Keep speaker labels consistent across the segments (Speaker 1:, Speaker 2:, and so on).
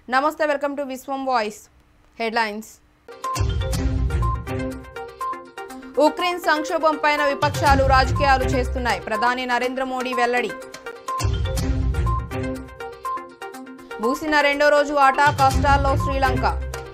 Speaker 1: నమస్తే welcome to Vishwam voice headlines Ukraine సంక్షోభం పైన విపక్షాలు రాజకీయాలు చేస్తున్నాయి ప్రధాని నరేంద్ర మోడీ వెల్లడి మూసిన రెండో రోజు ఆట కష్టాల్లో శ్రీలంక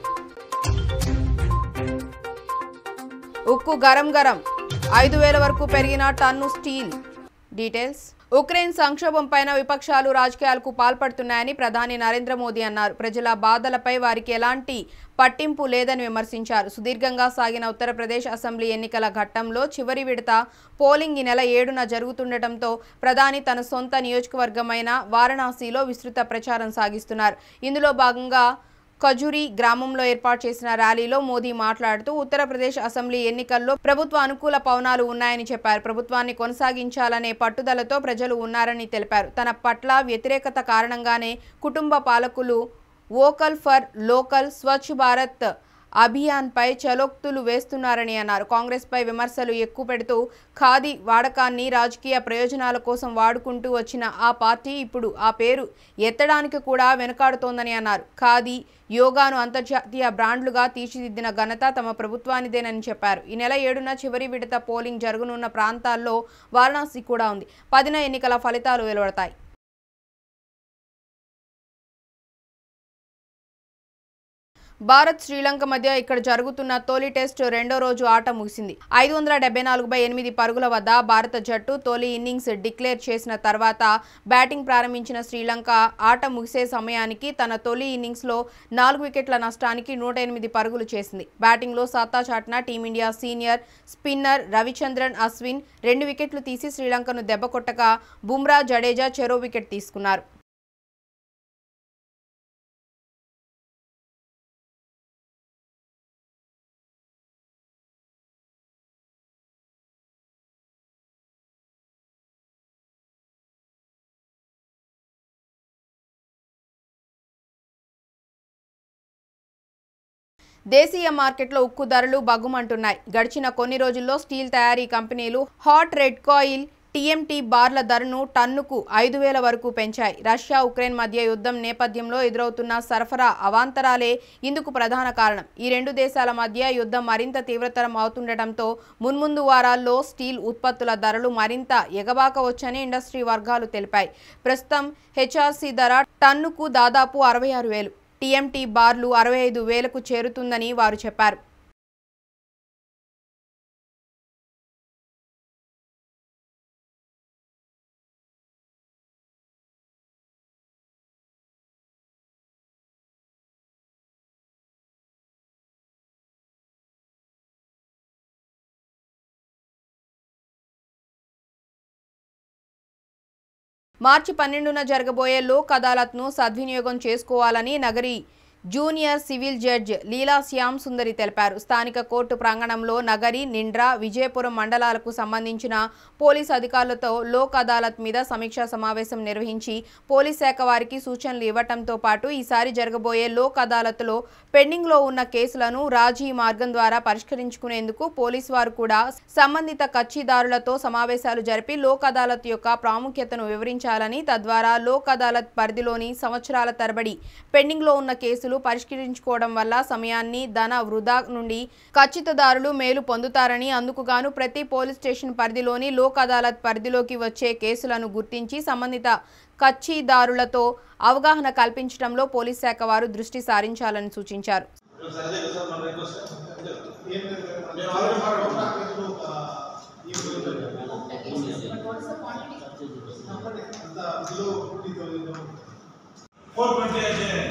Speaker 1: ఉక్కు గరం గరం ఐదు వేల వరకు పెరిగిన టన్ను స్టీల్ డీటెయిల్స్ ఉక్రెయిన్ సంక్షోభం పైన విపక్షాలు రాజకీయాలకు పాల్పడుతున్నాయని ప్రధాని నరేంద్ర మోదీ అన్నారు ప్రజల బాధలపై వారికి ఎలాంటి పట్టింపు లేదని విమర్శించారు సుదీర్ఘంగా సాగిన ఉత్తరప్రదేశ్ అసెంబ్లీ ఎన్నికల ఘట్టంలో చివరి విడత పోలింగ్ ఈ నెల ఏడున జరుగుతుండటంతో ప్రధాని తన సొంత నియోజకవర్గమైన వారణాసిలో విస్తృత ప్రచారం సాగిస్తున్నారు ఇందులో భాగంగా ఖజూరి గ్రామంలో ఏర్పాటు చేసిన ర్యాలీలో మోదీ మాట్లాడుతూ ఉత్తరప్రదేశ్ అసెంబ్లీ ఎన్నికల్లో ప్రభుత్వ అనుకూల పవనాలు ఉన్నాయని చెప్పారు ప్రభుత్వాన్ని కొనసాగించాలనే పట్టుదలతో ప్రజలు ఉన్నారని తెలిపారు తన పట్ల వ్యతిరేకత కారణంగానే కుటుంబ పాలకులు vocal for local Swachh Bharat అభియాన్పై చలోక్తులు వేస్తున్నారని అన్నారు కాంగ్రెస్పై విమర్శలు ఎక్కువ పెడుతూ ఖాదీ వాడకాన్ని రాజకీయ ప్రయోజనాల కోసం వాడుకుంటూ వచ్చిన ఆ పార్టీ ఇప్పుడు ఆ పేరు ఎత్తడానికి కూడా వెనుకాడుతోందని అన్నారు ఖాదీ యోగాను అంతర్జాతీయ బ్రాండ్లుగా తీర్చిదిద్దిన ఘనత తమ ప్రభుత్వానిదేనని చెప్పారు ఈ నెల ఏడున చివరి విడత పోలింగ్ జరగనున్న ప్రాంతాల్లో వారణాసి కూడా ఉంది పదిన ఎన్నికల ఫలితాలు వెలువడతాయి భారత్ శ్రీలంక మధ్య ఇక్కడ జరుగుతున్న తొలి టెస్ట్ రెండో రోజు ఆట ముగిసింది ఐదు వందల డెబ్బై నాలుగు బై ఎనిమిది పరుగుల వద్ద భారత జట్టు తొలి ఇన్నింగ్స్ డిక్లేర్ చేసిన తర్వాత బ్యాటింగ్ ప్రారంభించిన శ్రీలంక ఆట ముగిసే సమయానికి తన తొలి ఇన్నింగ్స్లో నాలుగు వికెట్ల నష్టానికి నూట ఎనిమిది పరుగులు చేసింది బ్యాటింగ్లో సత్తా చాటిన team India senior spinner Ravichandran Ashwin రెండు వికెట్లు తీసి శ్రీలంకను దెబ్బకొట్టగా బుమ్రా జడేజా చెరో వికెట్ తీసుకున్నారు దేశీయ మార్కెట్లో ఉక్కు ధరలు బగ్గుమంటున్నాయి గడిచిన కొన్ని రోజుల్లో స్టీల్ తయారీ కంపెనీలు హాట్ రెడ్ కాయిల్ టీఎంటీ బార్ల ధరను టన్నుకు ఐదు వేల వరకు పెంచాయి రష్యా ఉక్రెయిన్ మధ్య యుద్ధం నేపథ్యంలో ఎదురవుతున్న సరఫరా అవాంతరాలే ఇందుకు ప్రధాన కారణం ఈ రెండు దేశాల మధ్య యుద్ధం మరింత తీవ్రతరం అవుతుండటంతో మున్ముందు వారాల్లో స్టీల్ ఉత్పత్తుల ధరలు మరింత ఎగబాకవచ్చని ఇండస్ట్రీ వర్గాలు తెలిపాయి ప్రస్తుతం హెచ్ఆర్సీ ధర టన్నుకు దాదాపు అరవై ఆరు వేలు టీఎంటీ బార్లు అరవై ఐదు వేలకు చేరుతుందని వారు చెప్పారు మార్చి పన్నెండున జరగబోయే లోక్ అదాలత్ను సద్వినియోగం చేసుకోవాలని Nagari junior civil judge Leela Shyam Sundari తెలిపారు స్థానిక కోర్టు ప్రాంగణంలో నగరి నిండ్రా విజయపురం మండలాలకు సంబంధించిన పోలీస్ అధికారులతో లోక్ అదాలత్ మీద సమీక్షా సమావేశం నిర్వహించి పోలీస్ శాఖ వారికి సూచనలు ఇవ్వటంతో పాటు ఈసారి జరగబోయే లోక్ అదాలత్లో పెండింగ్లో ఉన్న కేసులను రాజీ మార్గం ద్వారా పరిష్కరించుకునేందుకు పోలీస్ వారు కూడా సంబంధిత కక్షిదారులతో సమావేశాలు జరిపి లోక్ అదాలత్ యొక్క ప్రాముఖ్యతను వివరించాలని తద్వారా లోక్ అదాలత్ పరిధిలోని సంవత్సరాల తరబడి పెండింగ్లో ఉన్న కేసులు పరిష్కరించుకోవడం వల్ల సమయాన్ని ధన వృధా నుండి ఖచ్చితదారులు మేలు పొందుతారని అందుకుగాను ప్రతి పోలీస్ స్టేషన్ పరిధిలోని లోక్ అదాలత్ పరిధిలోకి వచ్చే కేసులను గుర్తించి సంబంధిత కక్షిదారులతో అవగాహన కల్పించడంలో పోలీస్ శాఖ వారు దృష్టి సారించాలని సూచించారు
Speaker 2: फोर ट्वेंटी ऐसे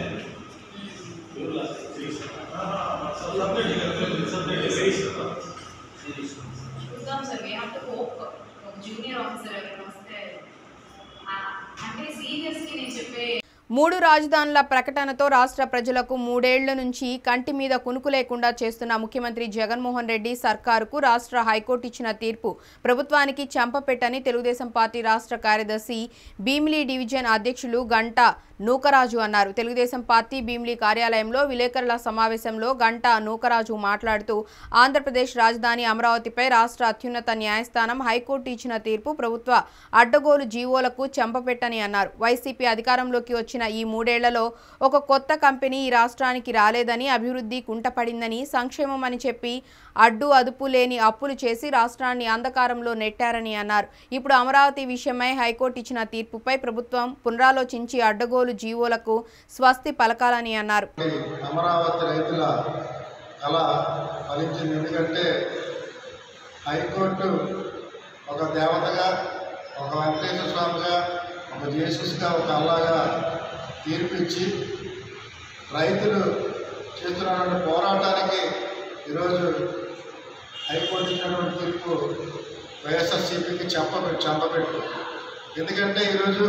Speaker 3: చూద్దాం sir we have to hope ఒక జూనియర్ ఆఫీసర్ ఎవరైనా వస్తే ఆ, అంటే సీరియస్లీ నేను చెప్పే
Speaker 1: మూడు రాజధానుల ప్రకటనతో రాష్ట్ర ప్రజలకు మూడేళ్ల నుంచి కంటి మీద కునుకు లేకుండా చేస్తున్న ముఖ్యమంత్రి జగన్మోహన్ రెడ్డి సర్కారుకు రాష్ట్ర హైకోర్టు ఇచ్చిన తీర్పు ప్రభుత్వానికి చెంపపెట్టని తెలుగుదేశం పార్టీ రాష్ట్ర కార్యదర్శి భీమిలి డివిజన్ అధ్యక్షులు గంట నూకరాజు అన్నారు తెలుగుదేశం పార్టీ భీమిలి కార్యాలయంలో విలేకరుల సమావేశంలో గంట నూకరాజు మాట్లాడుతూ ఆంధ్రప్రదేశ్ రాజధాని అమరావతిపై రాష్ట్ర అత్యున్నత న్యాయస్థానం హైకోర్టు ఇచ్చిన తీర్పు ప్రభుత్వ అడ్డగోలు జీవోలకు చెంపపెట్టని అన్నారు వైసీపీ అధికారంలోకి వచ్చిన ఇచ్చిన ఈ మూడేళ్లలో ఒక కొత్త కంపెనీ ఈ రాష్ట్రానికి రాలేదని అభివృద్ధి కుంటపడిందని సంక్షేమం అని చెప్పి అడ్డు అదుపు లేని అప్పులు చేసి రాష్ట్రాన్ని అంధకారంలో నెట్టారని అన్నారు ఇప్పుడు అమరావతి విషయమై హైకోర్టు ఇచ్చిన తీర్పుపై ప్రభుత్వం పునరాలోచించి అడ్డగోలు జీవోలకు స్వస్తి పలకాలని అన్నారు
Speaker 2: అమరావతి రైతుల కళ ఫలించింది ఎందుకంటే హైకోర్టు ఒక దేవతగా ఒక వెంకటేశ్వర స్వామిగా ఒక జేసుస్గా ఒక అల్లాగా తీర్పు ఇచ్చి రైతులు చేస్తున్నటువంటి పోరాటానికి ఈరోజు హైకోర్టు ఇచ్చినటువంటి తీర్పు వైఎస్ఆర్సీపీకి చెప్పబెట్టు చెప్పబెట్టు ఎందుకంటే ఈరోజు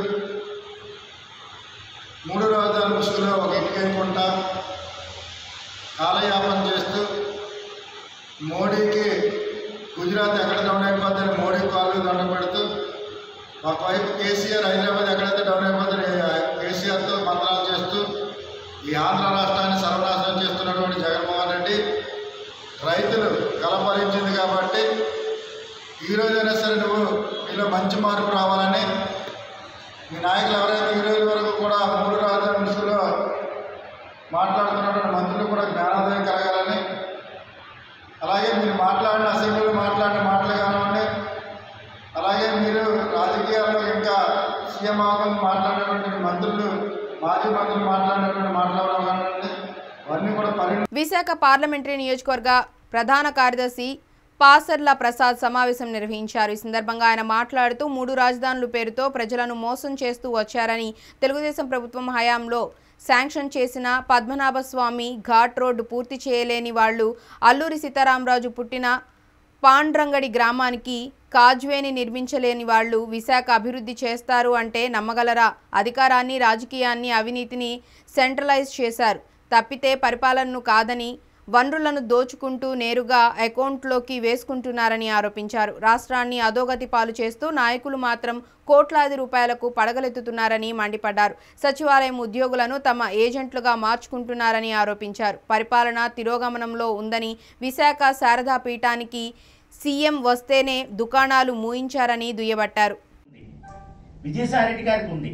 Speaker 2: మూడు రాజధాని ముసుగులో ఒక ఇటుకైకుంటా కాలయాపన చేస్తూ మోడీకి గుజరాత్ ఎక్కడ డౌన్ అయిపోతుందని మోడీ కాళ్ళు దండ పెడుతూ ఒకవైపు కేసీఆర్ హైదరాబాద్ ఎక్కడైతే డౌన్ అయిపోతుంది కేసీఆర్తో మంత్రాలు చేస్తూ ఈ ఆంధ్ర రాష్ట్రాన్ని సర్వనాశనం చేస్తున్నటువంటి జగన్మోహన్ రెడ్డి రైతులు కలపరించింది కాబట్టి ఈ రోజైనా సరే నువ్వు మీలో మంచి మార్పు రావాలని మీ నాయకులు ఎవరైతే ఈ రోజు వరకు కూడా మూడు రాజధాని ముసుగులో మాట్లాడుతున్నటువంటి మంత్రులు కూడా జ్ఞానోదయం కలగాలని అలాగే మీరు మాట్లాడిన అసెంబ్లీలో మాట్లాడిన మాటలు కానివ్వండి అలాగే మీరు రాజకీయాల్లో ఇంకా సీఎం అవ్వాలని మాట్లాడినటువంటి మంత్రులు మాజీ మంత్రులు మాట్లాడినటువంటి మాట్లాడడం కానివ్వండి అవన్నీ కూడా పరి
Speaker 1: విశాఖ పార్లమెంటరీ నియోజకవర్గ ప్రధాన కార్యదర్శి పాసర్ల ప్రసాద్ సమావేశం నిర్వహించారు ఈ సందర్భంగా ఆయన మాట్లాడుతూ మూడు రాజధానుల పేరుతో ప్రజలను మోసం చేస్తూ వచ్చారని తెలుగుదేశం ప్రభుత్వం హయాంలో శాంక్షన్ చేసిన పద్మనాభ స్వామి ఘాట్ రోడ్డు పూర్తి చేయలేని వాళ్ళు అల్లూరి సీతారామరాజు పుట్టిన పాండ్రంగడి గ్రామానికి కాజ్వేని నిర్మించలేని వాళ్ళు విశాఖ అభివృద్ధి చేస్తారు అంటే నమ్మగలరా అధికారాన్ని రాజకీయాన్ని అవినీతిని సెంట్రలైజ్ చేశారు తప్పితే పరిపాలనను కాదని వనరులను దోచుకుంటూ నేరుగా అకౌంట్లోకి వేసుకుంటున్నారని ఆరోపించారు రాష్ట్రాన్ని అధోగతి పాలు చేస్తూ నాయకులు మాత్రం కోట్లాది రూపాయలకు పడగలెత్తుతున్నారని మండిపడ్డారు సచివాలయం ఉద్యోగులను తమ ఏజెంట్లుగా మార్చుకుంటున్నారని ఆరోపించారు పరిపాలన తిరోగమనంలో ఉందని విశాఖ శారదా పీఠానికి సీఎం వస్తేనే దుకాణాలు మూయించారని దుయ్యబట్టారు
Speaker 4: ఉంది విజయసాయిరెడ్డి గారికి ఉంది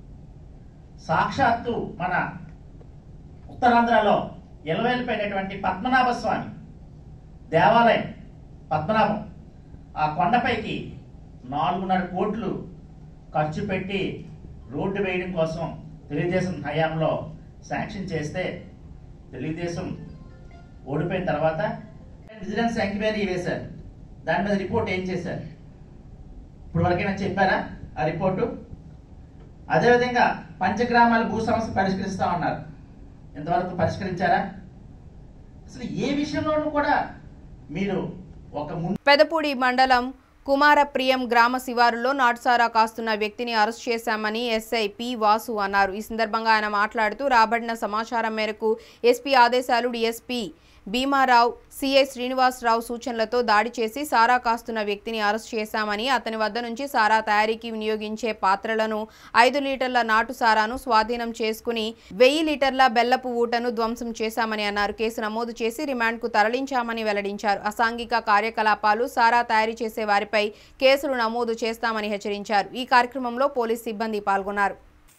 Speaker 4: సాక్షాత్తు మన ఉత్తరాంధ్రలో ఎలవేలిపోయినటువంటి పద్మనాభ స్వామి దేవాలయం పద్మనాభం ఆ కొండపైకి నాలుగున్నర కోట్లు ఖర్చు పెట్టి రోడ్డు వేయడం కోసం తెలుగుదేశం హయాంలో శాంక్షన్ చేస్తే తెలుగుదేశం ఓడిపోయిన తర్వాత విజిలెన్స్ ఎంక్వైరీ వేశారు దాని మీద రిపోర్ట్ ఏం చేశారు ఇప్పుడు వరకైనా చెప్పారా ఆ రిపోర్టు అదేవిధంగా పంచగ్రామాల భూ సమస్య పరిష్కరిస్తా ఉన్నారు ఇంతవరకు పరిష్కరించారా అసలు ఏ విషయంలోనూ కూడా మీరు ఒక ముందు
Speaker 1: పెదపూడి మండలం కుమారప్రియం గ్రామ శివారులో నాటుసారా కాస్తున్న వ్యక్తిని అరెస్ట్ చేశామని ఎస్ఐ పి వాసు అన్నారు ఈ సందర్భంగా ఆయన మాట్లాడుతూ రాబడిన సమాచారం మేరకు ఎస్పీ ఆదేశాలు డిఎస్పీ భీమారావు సిఐ శ్రీనివాసరావు సూచనలతో దాడి చేసి సారా కాస్తున్న వ్యక్తిని అరెస్ట్ చేశామని అతని వద్ద నుంచి సారా తయారీకి వినియోగించే పాత్రలను ఐదు లీటర్ల నాటు సారాను స్వాధీనం చేసుకుని వెయ్యి లీటర్ల బెల్లపు ఊటను ధ్వంసం చేశామని అన్నారు కేసు నమోదు చేసి రిమాండ్కు తరలించామని వెల్లడించారు అసాంఘిక కార్యకలాపాలు సారా తయారీ చేసే వారిపై కేసులు నమోదు చేస్తామని హెచ్చరించారు ఈ కార్యక్రమంలో పోలీస్ సిబ్బంది పాల్గొన్నారు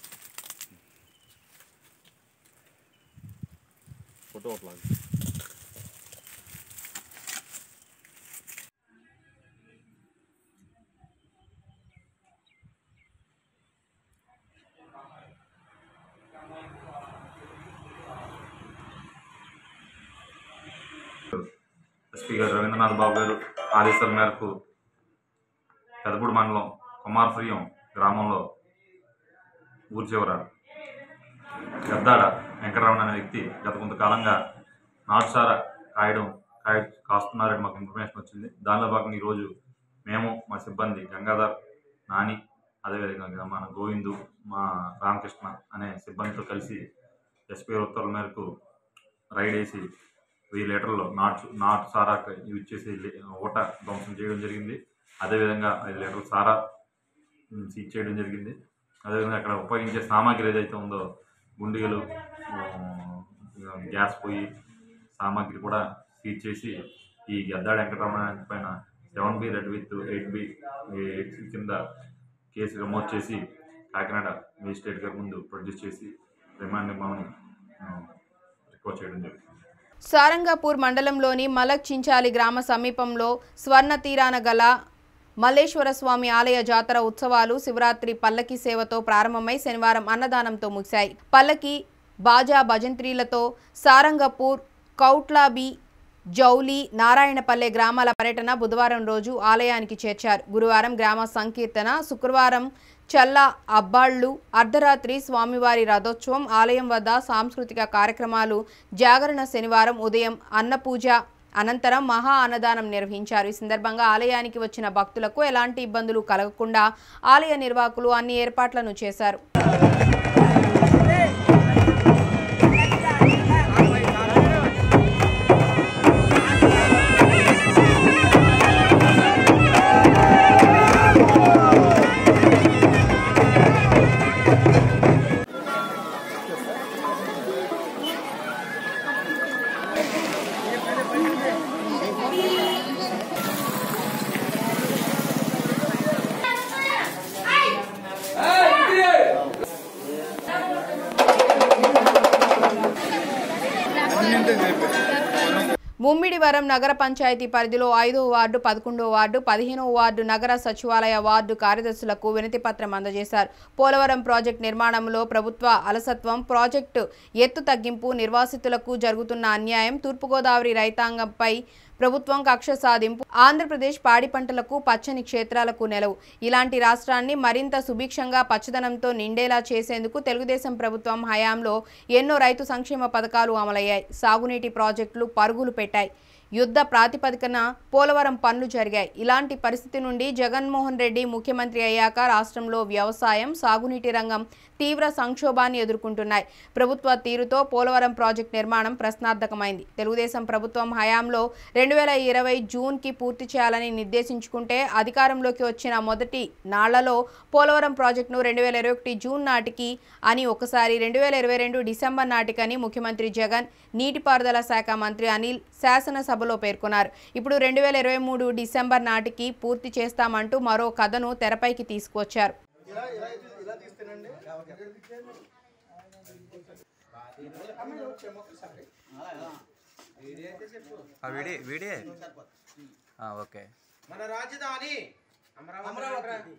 Speaker 5: ఎస్పీ గారు రవీంద్రనాథ్ బాబు గారు ఆదేశాల మేరకు పెదపూడి మండలం కుమారప్రియం గ్రామంలో ఊరి చివర గద్దాడ వెంకటరమణ అనే వ్యక్తి గత కొంతకాలంగా నాటుసార కాయడం కాయ కాస్తున్నారని మాకు ఇన్ఫర్మేషన్ వచ్చింది దానిలో భాగంగా ఈరోజు మేము మా సిబ్బంది గంగాధర్ నాని అదేవిధంగా మన గోవిందు మా రామకృష్ణ అనే సిబ్బందితో కలిసి ఎస్పీ ఉత్తర్వుల మేరకు రైడ్ వేసి వెయ్యి లీటర్లు నాటు నాటు సారా యూజ్ చేసి లే- ఊట ధ్వంసం చేయడం జరిగింది అదేవిధంగా ఐదు లీటర్ల సారా ఉమ్, సీజ్ చేయడం జరిగింది అదేవిధంగా అక్కడ ఉపయోగించే సామాగ్రి ఏదైతే ఉందో గుండిగలు ఉమ్, గ్యాస్ పొయ్యి సామాగ్రి కూడా సీజ్ చేసి ఈ గద్దాడ వెంకటరమణ పైన seven B read with eight B eight కింద కేసు నమోదు చేసి కాకినాడ మేజిస్ట్రేట్ గారి ముందు ప్రొడ్యూస్ చేసి రిమాండ్ ఇవ్వమని రిక్వెస్ట్ చేయడం జరుగుతుంది
Speaker 1: సారంగపూర్ మండలంలోని మలక్ చించాలి గ్రామ సమీపంలో స్వర్ణ తీరాన గల మల్లేశ్వర స్వామి ఆలయ జాతర ఉత్సవాలు శివరాత్రి పల్లకి సేవతో ప్రారంభమై శనివారం అన్నదానంతో ముగిశాయి పల్లకి బాజా భజంత్రీలతో సారంగపూర్ కౌట్లాబి జౌలి నారాయణపల్లె గ్రామాల పర్యటన బుధవారం రోజు ఆలయానికి చేర్చారు గురువారం గ్రామ సంకీర్తన శుక్రవారం చల్ల అబ్బాళ్ళు అర్ధరాత్రి స్వామివారి రథోత్సవం ఆలయం వద్ద సాంస్కృతిక కార్యక్రమాలు జాగరణ శనివారం ఉదయం అన్నపూజ అనంతరం మహా అన్నదానం నిర్వహించారు ఈ సందర్భంగా ఆలయానికి వచ్చిన భక్తులకు ఎలాంటి ఇబ్బందులు కలగకుండా ఆలయ నిర్వాహకులు అన్ని ఏర్పాట్లను చేశారు ముమ్మిడివరం నగర పంచాయతీ పరిధిలో ఐదో వార్డు పదకొండో వార్డు పదిహేనో వార్డు నగర సచివాలయ వార్డు కార్యదర్శులకు వినతి పత్రం అందజేశారు పోలవరం ప్రాజెక్టు నిర్మాణంలో ప్రభుత్వ అలసత్వం ప్రాజెక్టు ఎత్తు తగ్గింపు నిర్వాసితులకు జరుగుతున్న అన్యాయం తూర్పుగోదావరి రైతాంగంపై ప్రభుత్వం కక్ష సాధింపు ఆంధ్రప్రదేశ్ పాడి పంటలకు పచ్చని క్షేత్రాలకు నెలవు ఇలాంటి రాష్ట్రాన్ని మరింత సుభిక్షంగా పచ్చదనంతో నిండేలా చేసేందుకు తెలుగుదేశం ప్రభుత్వం హయాంలో ఎన్నో రైతు సంక్షేమ పథకాలు అమలయ్యాయి సాగునీటి ప్రాజెక్టులు పరుగులు పెట్టాయి యుద్ధ ప్రాతిపదికన పోలవరం పనులు జరిగాయి ఇలాంటి పరిస్థితి నుండి జగన్మోహన్ రెడ్డి ముఖ్యమంత్రి అయ్యాక రాష్ట్రంలో వ్యవసాయం సాగునీటి రంగం తీవ్ర సంక్షోభాన్ని ఎదుర్కొంటున్నాయి ప్రభుత్వ తీరుతో పోలవరం ప్రాజెక్టు నిర్మాణం ప్రశ్నార్థకమైంది తెలుగుదేశం ప్రభుత్వం హయాంలో రెండు వేల ఇరవై జూన్కి పూర్తి చేయాలని నిర్దేశించుకుంటే అధికారంలోకి వచ్చిన మొదటి నాళ్లలో పోలవరం ప్రాజెక్టును రెండు వేల ఇరవై ఒకటి జూన్ నాటికి అని ఒకసారి రెండు వేల ఇరవై రెండు డిసెంబర్ నాటికని ముఖ్యమంత్రి జగన్ నీటిపారుదల శాఖ మంత్రి అనిల్ శాసనసభలో పేర్కొన్నారు ఇప్పుడు రెండు వేల ఇరవై మూడు డిసెంబర్ నాటికి పూర్తి చేస్తామంటూ మరో కథను తెరపైకి తీసుకువచ్చారు
Speaker 6: ఆ వీడియో వీడియో ఆ, ఓకే
Speaker 7: మన రాజధాని అమరావతి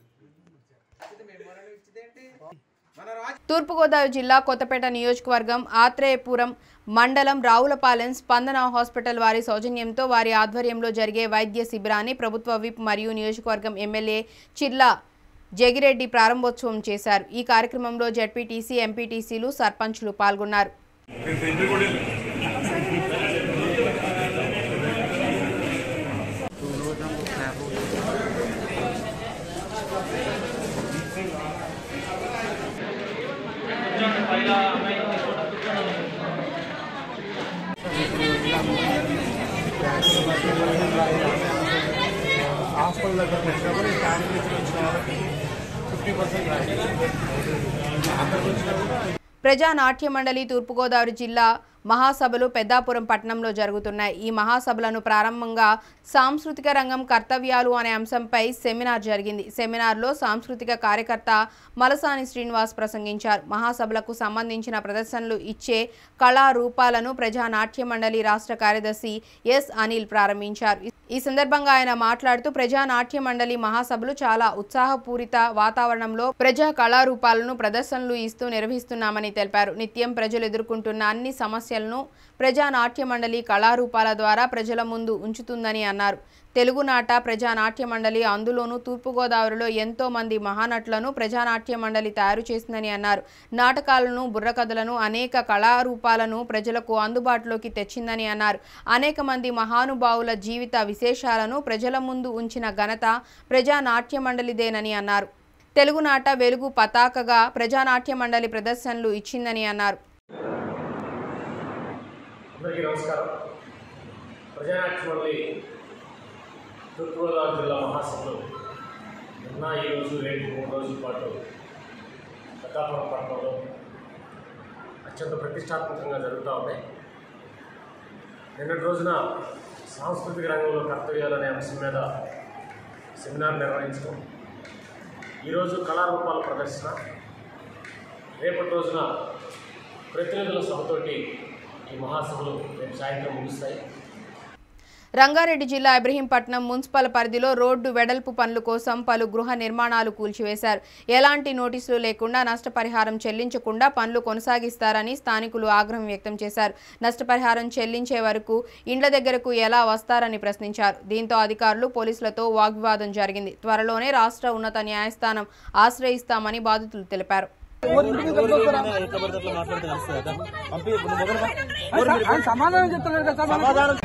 Speaker 7: మన రాజ
Speaker 1: తూర్పుగోదావరి జిల్లా కొత్తపేట నియోజకవర్గం ఆత్రేయపురం మండలం రావులపాలెం స్పందన హాస్పిటల్ వారి సౌజన్యంతో వారి ఆధ్వర్యంలో జరిగే వైద్య శిబిరాన్ని ప్రభుత్వ విప్ మరియు నియోజకవర్గం ఎమ్మెల్యే చిర్ల జగిరెడ్డి ప్రారంభోత్సవం చేశారు ఈ కార్యక్రమంలో జడ్పీటీసీ ఎంపీటీసీలు సర్పంచ్లు పాల్గొన్నారు
Speaker 8: హాస్పిటల్ దగ్గరకు వచ్చినప్పుడు ఈ ఫ్యామిలీ వచ్చిన వాళ్ళకి ఫిఫ్టీ పర్సెంట్ అందరికి వచ్చినా కూడా
Speaker 1: ప్రజా నాట్య మండలి తూర్పుగోదావరి జిల్లా మహాసభలు పెద్దాపురం పట్టణంలో జరుగుతున్నాయి ఈ మహాసభలను ప్రారంభంగా సాంస్కృతిక రంగం కర్తవ్యాలు అనే అంశంపై సెమినార్ జరిగింది సెమినార్లో సాంస్కృతిక కార్యకర్త మలసాని శ్రీనివాస్ ప్రసంగించారు మహాసభలకు సంబంధించిన ప్రదర్శనలు ఇచ్చే కళా రూపాలను ప్రజా నాట్య మండలి రాష్ట్ర కార్యదర్శి ఎస్ అనిల్ ప్రారంభించారు ఈ సందర్భంగా ఆయన మాట్లాడుతూ ప్రజా నాట్య మండలి మహాసభలు చాలా ఉత్సాహపూరిత వాతావరణంలో ప్రజా కళారూపాలను ప్రదర్శనలు ఇస్తూ నిర్వహిస్తున్నామని తెలిపారు నిత్యం ప్రజలు ఎదుర్కొంటున్న అన్ని సమస్యలను ప్రజా నాట్య మండలి కళారూపాల ద్వారా ప్రజల ముందు ఉంచుతుందని అన్నారు తెలుగునాట ప్రజా నాట్య మండలి అందులోనూ తూర్పుగోదావరిలో ఎంతో మంది మహానటులను ప్రజానాట్య మండలి తయారు చేసిందని అన్నారు నాటకాలను బుర్రకథలను అనేక కళారూపాలను ప్రజలకు అందుబాటులోకి తెచ్చిందని అన్నారు అనేక మంది మహానుభావుల జీవిత విశేషాలను ప్రజల ముందు ఉంచిన ఘనత ప్రజానాట్య మండలిదేనని అన్నారు తెలుగునాట వెలుగు పతాకగా ప్రజానాట్య మండలి ప్రదర్శనలు ఇచ్చిందని అన్నారు
Speaker 9: అందరికీ నమస్కారం ప్రజానాట్య మండలి తూర్పుగోదావరి జిల్లా మహాసభలు నిన్న ఈరోజు రేపు మూడు రోజుల పాటు పెద్దాపురం పట్టణంలో అత్యంత ప్రతిష్టాత్మకంగా జరుగుతూ ఉన్నాయి నిన్నటి రోజున సాంస్కృతిక రంగంలో కర్తవ్యాలు అనే అంశం మీద సెమినార్ నిర్వహించడం ఈరోజు కళారూపాల ప్రదర్శన రేపటి రోజున ప్రతినిధుల సభతోటి ఈ మహాసభలు రేపు సాయంత్రం ముగుస్తాయి
Speaker 1: రంగారెడ్డి జిల్లా ఇబ్రహీంపట్నం మున్సిపల్ పరిధిలో రోడ్డు వెడల్పు పనుల కోసం పలు గృహ నిర్మాణాలు కూల్చివేశారు ఎలాంటి నోటీసులు లేకుండా నష్టపరిహారం చెల్లించకుండా పనులు కొనసాగిస్తారని స్థానికులు ఆగ్రహం వ్యక్తం చేశారు నష్టపరిహారం చెల్లించే వరకు ఇండ్ల దగ్గరకు ఎలా వస్తారని ప్రశ్నించారు దీంతో అధికారులు పోలీసులతో వాగ్వివాదం జరిగింది త్వరలోనే రాష్ట్ర ఉన్నత న్యాయస్థానం ఆశ్రయిస్తామని బాధితులు తెలిపారు
Speaker 8: సమాధానం చెప్తున్నారు కదా సమాధానం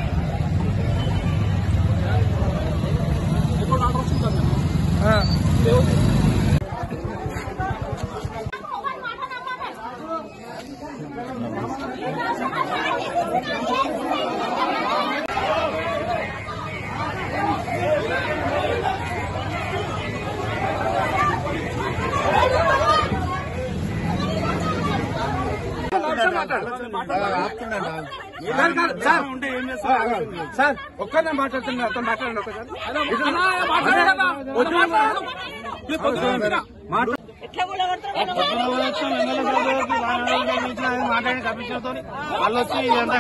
Speaker 8: సార్ ఒక్కనే మాట్లాడుతున్నా అతను మాట్లాడండి ఒకసారి మాట్లాడి కమిషన్తో వాళ్ళు వచ్చి ఎంత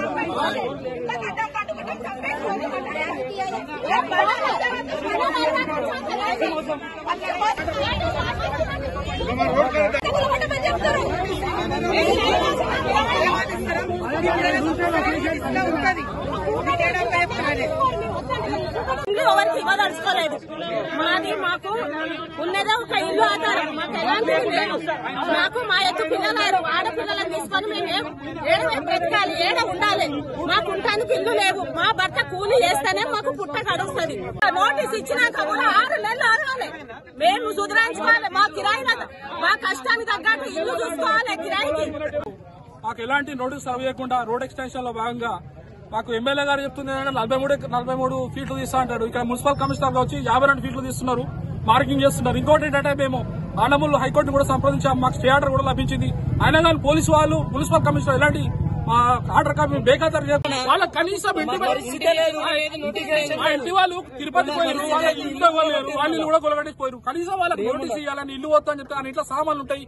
Speaker 10: ఇల్లు ఎవరికి ఇవ్వదలుచుకోలేదు మాది మాకు ఉన్నదే ఒక ఇల్లు ఆధారం మాకు ఎలాంటిది లేదు మాకు మా యొక్క పిల్లలు ఆడపిల్లలను తీసుకొని మేము ఏం- ఏడ మేము బ్రతకాలి ఏడ ఉండాలి మాకు ఉండడానికి ఇల్లు లేవు మా భర్త కూలి చేస్తేనే మాకు పుట్ట గడుస్తుంది నోటీస్ ఇచ్చినాక కూడా ఆరు నెలలు ఆగాలి మేము సుధరాయించుకోవాలి మా కిరాయి మా కష్టానికి తగ్గట్టు ఇల్లు చూసుకోవాలి కిరాయికి
Speaker 8: మాకు ఎలాంటి నోటీస్ అవ్వకుండా రోడ్ ఎక్స్టెన్షన్ లో భాగంగా మాకు ఎమ్మెల్యే గారు చెప్తుంది ఏంటంటే నలభై మూడు నలభై మూడు ఫీట్లు తీస్తా అంటాడు ఇక్కడ మున్సిపల్ కమిషనర్ వచ్చి యాభై రెండు ఫీట్లు తీస్తున్నారు మార్కింగ్ చేస్తున్నారు ఇంకోటి ఏంటంటే మేము ఆనమూలు హైకోర్టు కూడా సంప్రదించాం మాకు స్టే ఆర్డర్ కూడా లభించింది అయినా కానీ పోలీసు వాళ్ళు మున్సిపల్ కమిషనర్ ఎలాంటి మా ఆర్డర్ కాపీ బేఖాతరు చేస్తున్నారు వాళ్ళ కనీసం ఇంటి మా ఇంటి వాళ్ళు తిరుపతి పోయారు వాళ్ళ ఇంట్లో పోలేరు వాళ్ళు కూడా కొలగట్టి పోయారు కనీసం వాళ్ళకి నోటీస్ ఇవ్వాలని ఇల్లు వద్దని చెప్తే ఆయన ఇంట్లో సామాన్లు ఉంటాయి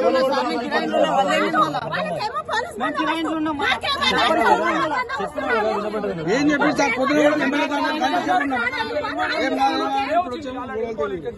Speaker 8: ఏం చెప్పి సార్ పొద్దున కూడా ఎమ్మెల్యే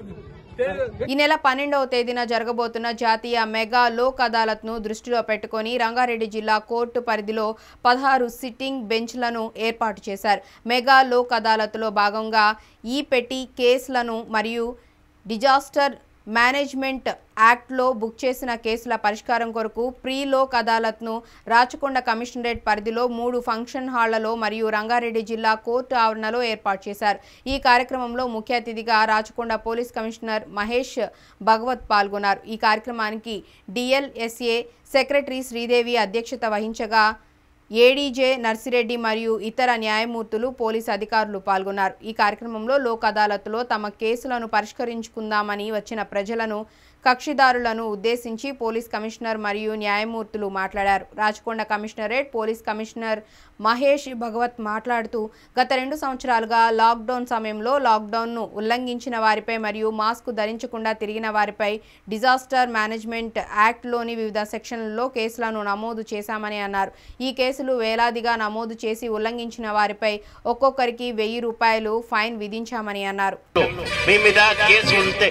Speaker 1: ఈ నెల పన్నెండవ తేదీన జరగబోతున్న జాతీయ మెగా లోక్ అదాలత్ను దృష్టిలో పెట్టుకొని రంగారెడ్డి జిల్లా కోర్టు పరిధిలో పదహారు సిట్టింగ్ బెంచ్లను ఏర్పాటు చేశారు మెగా లోక్ అదాలత్లో భాగంగా ఈ పెట్టి కేసులను మరియు డిజాస్టర్ మేనేజ్మెంట్ యాక్ట్లో బుక్ చేసిన కేసుల పరిష్కారం కొరకు ప్రీ లోక్ అదాలత్ను రాచకొండ కమిషనరేట్ పరిధిలో మూడు ఫంక్షన్ హాళ్లలో మరియు రంగారెడ్డి జిల్లా కోర్టు ఆవరణలో ఏర్పాటు చేశారు ఈ కార్యక్రమంలో ముఖ్య అతిథిగా రాచకొండ పోలీస్ కమిషనర్ మహేష్ భగవత్ పాల్గొన్నారు ఈ కార్యక్రమానికి డిఎల్ఎస్ఏ సెక్రటరీ శ్రీదేవి అధ్యక్షత వహించగా ఏడీజే నర్సిరెడ్డి మరియు ఇతర న్యాయమూర్తులు పోలీసు అధికారులు పాల్గొన్నారు ఈ కార్యక్రమంలో లోక్ అదాలత్లో తమ కేసులను పరిష్కరించుకుందామని వచ్చిన ప్రజలను కక్షిదారులను ఉద్దేశించి పోలీస్ కమిషనర్ మరియు న్యాయమూర్తులు మాట్లాడారు Rachakonda commissionerate police commissioner Mahesh Bhagwat మాట్లాడుతూ గత రెండు సంవత్సరాలుగా లాక్డౌన్ సమయంలో లాక్డౌన్ను ఉల్లంఘించిన వారిపై మరియు మాస్క్ ధరించకుండా తిరిగిన వారిపై డిజాస్టర్ మేనేజ్మెంట్ యాక్ట్లోని వివిధ సెక్షన్లలో కేసులను నమోదు చేశామని అన్నారు ఈ కేసులు వేలాదిగా నమోదు చేసి ఉల్లంఘించిన వారిపై ఒక్కొక్కరికి వెయ్యి రూపాయలు ఫైన్ విధించామని అన్నారు
Speaker 11: మీ మీద కేసు ఉంటే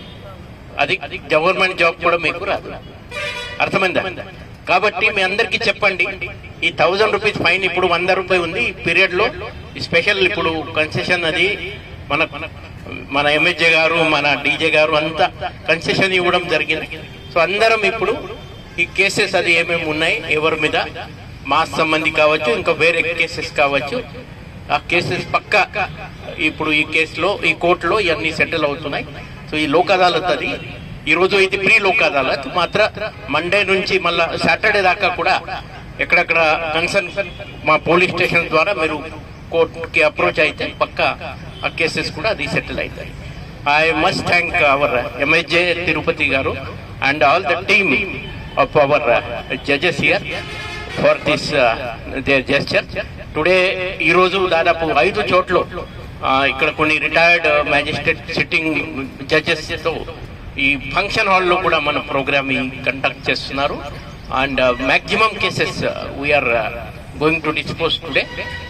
Speaker 11: అది గవర్నమెంట్ జాబ్ కూడా మీకు రాదు అర్థమైందా కాబట్టి మీ అందరికి చెప్పండి ఈ థౌజండ్ రూపీస్ ఫైన్ ఇప్పుడు వంద రూపాయి ఉంది ఈ పీరియడ్ లో స్పెషల్ ఇప్పుడు కన్సెషన్ అది మన మన ఎంఎస్జే గారు మన డీజే గారు అంతా కన్సెషన్ ఇవ్వడం జరిగింది సో అందరం ఇప్పుడు ఈ కేసెస్ అది ఏమేమి ఉన్నాయి ఎవరి మీద మాస్ సంబంధి కావచ్చు ఇంకా వేరే కేసెస్ కావచ్చు ఆ కేసెస్ పక్క ఇప్పుడు ఈ కేసులో ఈ కోర్టులో ఇవన్నీ సెటిల్ అవుతున్నాయి సో ఈ లోక్ అదాలత్ అది ఈ రోజు ఇది ప్రీ లోక్ అదాలత్ మాత్ర మండే నుంచి మళ్ళా సాటర్డే దాకా కూడా ఎక్కడెక్కడ కన్సర్న్ మా పోలీస్ స్టేషన్ ద్వారా మీరు కోర్టుకి అప్రోచ్ అయితే పక్క ఆ కేసెస్ కూడా అది సెటిల్ అవుతాయి I must thank our MSJ Tirupati garu and all the team of our judges here for this their gesture today ఈ రోజు దాదాపు ఐదు చోట్ల ఆ, ఇక్కడ కొన్ని రిటైర్డ్ మ్యాజిస్ట్రేట్ సిట్టింగ్ జడ్జెస్ తో ఈ ఫంక్షన్ హాల్లో కూడా మన ప్రోగ్రామ్ కండక్ట్ చేస్తున్నారు and maximum cases we are going to dispose today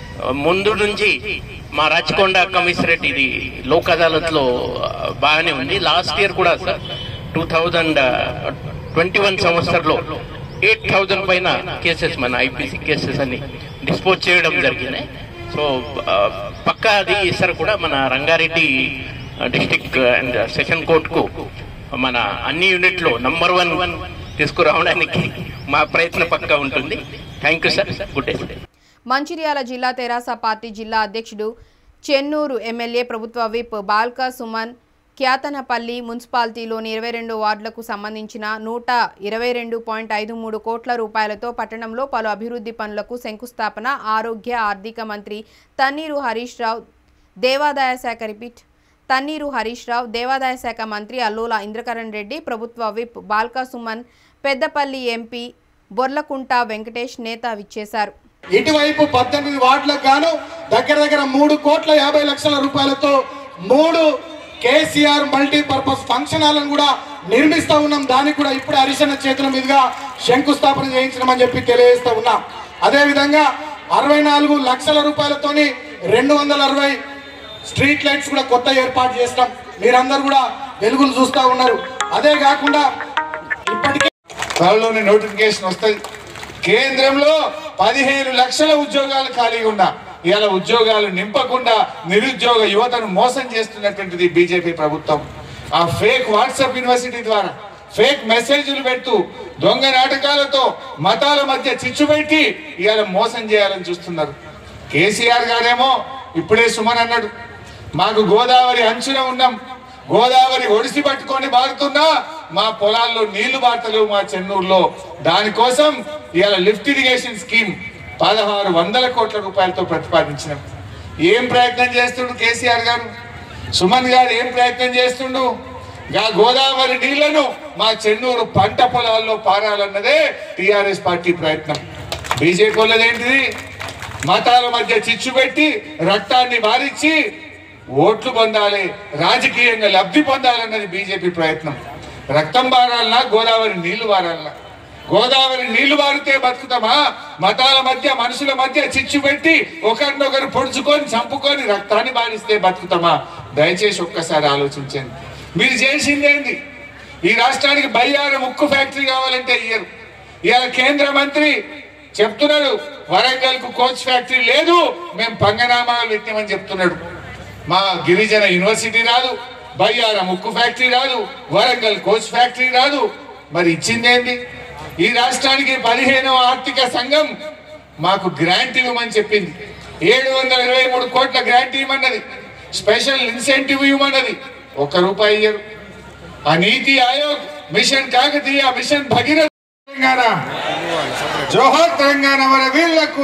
Speaker 11: ముందు నుంచి మా రాచకొండ కమిషనరేట్ ఇది లోక్ అదాలత్లో బాగానే ఉంది లాస్ట్ ఇయర్ కూడా sir two thousand twenty one సంవత్సరంలో ఎయిట్ థౌజండ్ పైన కేసెస్ మన ఐపీసీ కేసెస్ అని డిస్పోజ్ చేయడం జరిగింది సో పక్కా అది ఈసారి కూడా మన రంగారెడ్డి డిస్టిక్ అండ్ సెషన్ కోర్టుకు మన అన్ని యూనిట్లో నంబర్ వన్ తీసుకురావడానికి మా ప్రయత్నం పక్కా ఉంటుంది thank you sir good day
Speaker 1: Mancherial జిల్లా తెరాస పార్టీ జిల్లా అధ్యక్షుడు చెన్నూరు ఎమ్మెల్యే ప్రభుత్వ విప్ బాల్కా సుమన్ క్యాతనపల్లి మున్సిపాలిటీలోని ఇరవై రెండు వార్డులకు సంబంధించిన నూట ఇరవై రెండు పాయింట్ ఐదు మూడు కోట్ల రూపాయలతో పట్టణంలో పలు అభివృద్ధి పనులకు శంకుస్థాపన ఆరోగ్య ఆర్థిక మంత్రి తన్నీరు హరీష్ రావు దేవాదాయ శాఖ రిపీట్ తన్నీరు హరీష్ రావు దేవాదాయ శాఖ మంత్రి అల్లోల ఇంద్రకరణ్ రెడ్డి ప్రభుత్వ విప్ బాల్కా సుమన్ పెద్దపల్లి ఎంపీ బొర్లకుంట వెంకటేష్ నేత విచ్చేశారు
Speaker 12: ఇటువైపు పద్దెనిమిది వార్డులకు గాను దగ్గర దగ్గర మూడు కోట్ల యాభై లక్షల రూపాయలతో మూడు కేసీఆర్ మల్టీపర్పస్ ఫంక్షన్ హాలను కూడా నిర్మిస్తా ఉన్నాం దానికి కూడా ఇప్పుడు హరిశన్న చేతుల మీదుగా శంకుస్థాపన చేయించడమని చెప్పి తెలియజేస్తా ఉన్నాం అదేవిధంగా అరవై నాలుగు లక్షల రూపాయలతోని రెండు వందల అరవై స్ట్రీట్ లైట్స్ కూడా కొత్త ఏర్పాటు చేస్తాం మీరందరూ కూడా వెలుగులు చూస్తా ఉన్నారు అదే కాకుండా ఇప్పటికే త్వరలోనే నోటిఫికేషన్ వస్తుంది కేంద్రంలో పదిహేను లక్షల ఉద్యోగాలు ఖాళీగా ఉన్నా ఇవాళ ఉద్యోగాలు నింపకుండా నిరుద్యోగ యువతను మోసం చేస్తున్నటువంటిది బీజేపీ ప్రభుత్వం ఆ ఫేక్ వాట్సాప్ యూనివర్సిటీ ద్వారా ఫేక్ మెసేజ్లు పెడుతూ దొంగ నాటకాలతో మతాల మధ్య చిచ్చు పెట్టి ఇవాళ మోసం చేయాలని చూస్తున్నారు కేసీఆర్ గారేమో ఇప్పుడే సుమన్ అన్నాడు మాకు గోదావరి అంచున ఉన్నాం గోదావరి ఒడిసి పట్టుకొని బారుతున్నా మా పొలాల్లో నీళ్లు బారతలేవు మా చెన్నూరులో దానికోసం ఇవాళ లిఫ్ట్ ఇరిగేషన్ స్కీమ్ పదహారు వందల కోట్ల రూపాయలతో ప్రతిపాదించినాం ఏం ప్రయత్నం చేస్తుండు కేసీఆర్ గారు సుమన్ గారు ఏం ప్రయత్నం చేస్తుండు గా గోదావరి నీళ్లను మా చెన్నూరు పంట పొలాల్లో పారాలన్నదే టిఆర్ఎస్ పార్టీ ప్రయత్నం బీజేపీ వాళ్ళదేంటిది మతాల మధ్య చిచ్చు పెట్టి రక్తాన్ని మారించి ఓట్లు పొందాలి రాజకీయంగా లబ్ధి పొందాలన్నది బీజేపీ ప్రయత్నం రక్తం బారాలన్నా గోదావరి నీళ్లు బారాలన్నా గోదావరి నీళ్లు బారితే బతుకుతామా మతాల మధ్య మనుషుల మధ్య చిచ్చు పెట్టి ఒకరినొకరు పొడుచుకొని చంపుకొని రక్తాన్ని బారిస్తే బతుకుతామా దయచేసి ఒక్కసారి ఆలోచించండి మీరు చేసిందేంది ఈ రాష్ట్రానికి బయ్యారు ముక్కు ఫ్యాక్టరీ కావాలంటే ఇయ్యరు ఇవాళ కేంద్ర మంత్రి చెప్తున్నాడు వరంగల్ కు కోచ్ ఫ్యాక్టరీ లేదు మేము పంగనామాలు పెట్టామని చెప్తున్నాడు మా గిరిజన యూనివర్సిటీ రాదు బయ్యార ముక్కు ఫ్యాక్టరీ రాదు వరంగల్ కోచ్ ఫ్యాక్టరీ రాదు మరి ఇచ్చిందేంది ఈ రాష్ట్రానికి పదిహేనవ ఆర్థిక సంఘం మాకు గ్రాంట్ ఇవ్వమని చెప్పింది ఏడు వందల ఇరవై మూడు కోట్ల గ్రాంట్ ఇవ్వమన్నది స్పెషల్ ఇన్సెంటివ్ ఇవ్వమన్నది ఒక్క రూపాయి ఇయ్యరు ఆ నీతి ఆయోగ్ మిషన్ కాకతీయ మిషన్ భగీరథ తెలంగాణ జోహర్ తెలంగాణ మన వీళ్లకు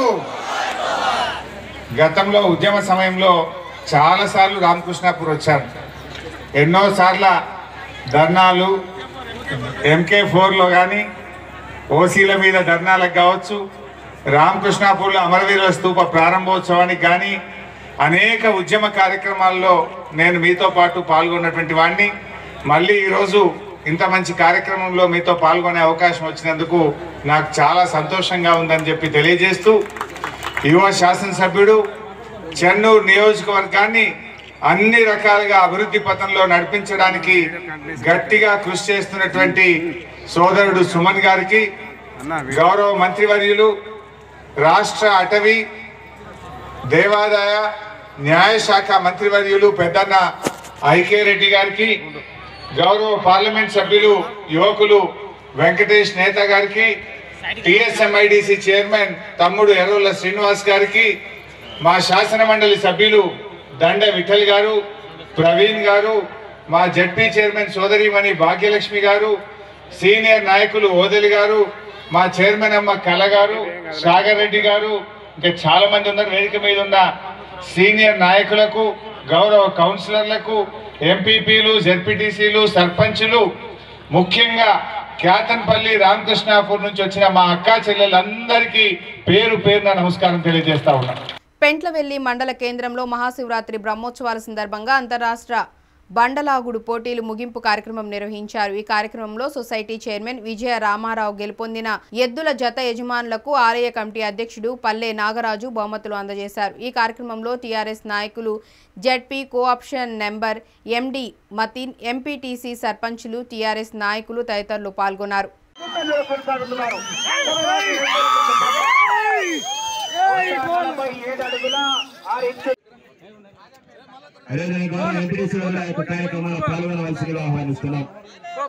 Speaker 12: గతంలో ఉద్యమ సమయంలో చాలా సార్లు రామకృష్ణాపూర్ వచ్చారు ఎన్నో సార్ల ధర్నాలు ఎంకే ఫోర్లో కానీ ఓసీల మీద ధర్నాలకు కావచ్చు రామకృష్ణాపూర్లో అమరవీరుల స్తూప ప్రారంభోత్సవానికి కానీ అనేక ఉద్యమ కార్యక్రమాల్లో నేను మీతో పాటు పాల్గొన్నటువంటి వాడిని మళ్ళీ ఈరోజు ఇంత మంచి కార్యక్రమంలో మీతో పాల్గొనే అవకాశం వచ్చినందుకు నాకు చాలా సంతోషంగా ఉందని చెప్పి తెలియజేస్తూ యువ శాసనసభ్యుడు చెన్నూరు నియోజకవర్గాన్ని అన్ని రకాలుగా అభివృద్ధి పథంలో నడిపించడానికి గట్టిగా కృషి చేస్తున్నటువంటి సోదరుడు సుమన్ గారికి గౌరవ మంత్రివర్యులు రాష్ట్ర అటవీ దేవాదాయ న్యాయశాఖ మంత్రివర్యులు పెద్దన్న ఐకే రెడ్డి గారికి గౌరవ పార్లమెంట్ సభ్యులు యువకులు వెంకటేష్ నేత గారికి టిఎస్ఎంఐడిసి చైర్మన్ తమ్ముడు ఎర్రోల శ్రీనివాస్ గారికి మా శాసన మండలి సభ్యులు దండ విఠల్ గారు ప్రవీణ్ గారు మా జడ్పీ చైర్మన్ సోదరిమణి భాగ్యలక్ష్మి గారు సీనియర్ నాయకులు ఓదెలి గారు మా చైర్మన్ అమ్మ కళ గారు సాగర్ రెడ్డి గారు ఇంకా చాలా మంది ఉన్నారు వేదిక మీద ఉన్న సీనియర్ నాయకులకు గౌరవ కౌన్సిలర్లకు ఎంపీపీలు జెడ్పీటీసీలు సర్పంచులు ముఖ్యంగా క్యాతన్పల్లి రామకృష్ణాపూర్ నుంచి వచ్చిన మా అక్కా చెల్లెలందరికీ పేరు పేరున నమస్కారం తెలియజేస్తా ఉన్నాను
Speaker 1: పెంట్లవెల్లి మండల కేంద్రంలో మహాశివరాత్రి బ్రహ్మోత్సవాల సందర్భంగా అంతరాష్ట్ర బండలాగుడు పోటీలు ముగింపు కార్యక్రమం నిర్వహించారు ఈ కార్యక్రమంలో సొసైటీ చైర్మన్ విజయ రామారావు గెలుపొందిన ఎద్దుల జత యజమానులకు ఆలయ కమిటీ అధ్యక్షుడు పల్లె నాగరాజు బహుమతులు అందజేశారు ఈ కార్యక్రమంలో టీఆర్ఎస్ నాయకులు ZP co-option number MD Mateen MPTC సర్పంచులు టీఆర్ఎస్ నాయకులు తదితరులు పాల్గొన్నారు
Speaker 13: అదేవిధంగా ఎంపీటీసీ వల్ల ఈ యొక్క కార్యక్రమంలో పాల్గొనవలసిందిగా ఆహ్వానిస్తున్నాం